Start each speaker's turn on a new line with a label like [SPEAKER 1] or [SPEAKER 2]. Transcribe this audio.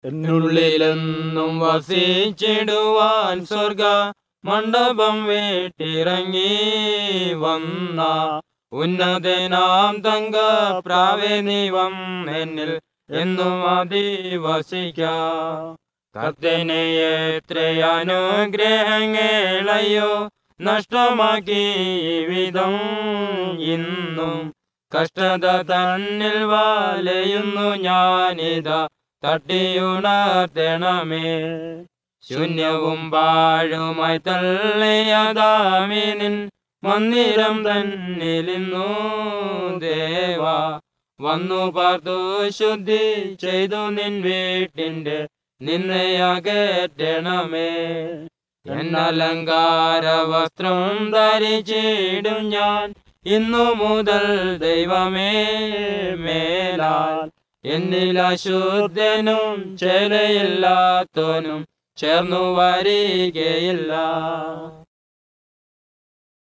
[SPEAKER 1] എന്നുള്ളിലെന്നും വസിച്ചിടുവാൻ സ്വർഗ മണ്ഡപം വീട്ടിറങ്ങി വന്ന ഉന്നതനാം തങ്ക പ്രാവേനിവം എന്നിൽ എന്നും അധിവസിക്ക കർത്തനെ എത്ര അനുഗ്രഹങ്ങളയ്യോ നഷ്ടമാക്കി വിധം ഇന്നും കഷ്ടത തന്നിൽ വലയുന്നു ഞാനിതാ തട്ടിയുണർത്തണമേ ശൂന്യവും പാഴുമായി തള്ളിയതാമിനിൻ മന്ദിരം തന്നിലിന്നു ദേവ വന്നു പാർത്തു ശുദ്ധി ചെയ്തു നിൻ വീട്ടിന്റെ നിന്നയകറ്റണമേ എന്നലങ്കാര വസ്ത്രം ധരിച്ചിടും ഞാൻ ഇന്നു മുതൽ ദൈവമേ മേലാൽ എന്നിൽ അശുദ്ധനും ചേരയില്ലാത്തവനും ചേർന്നു വരികയില്ല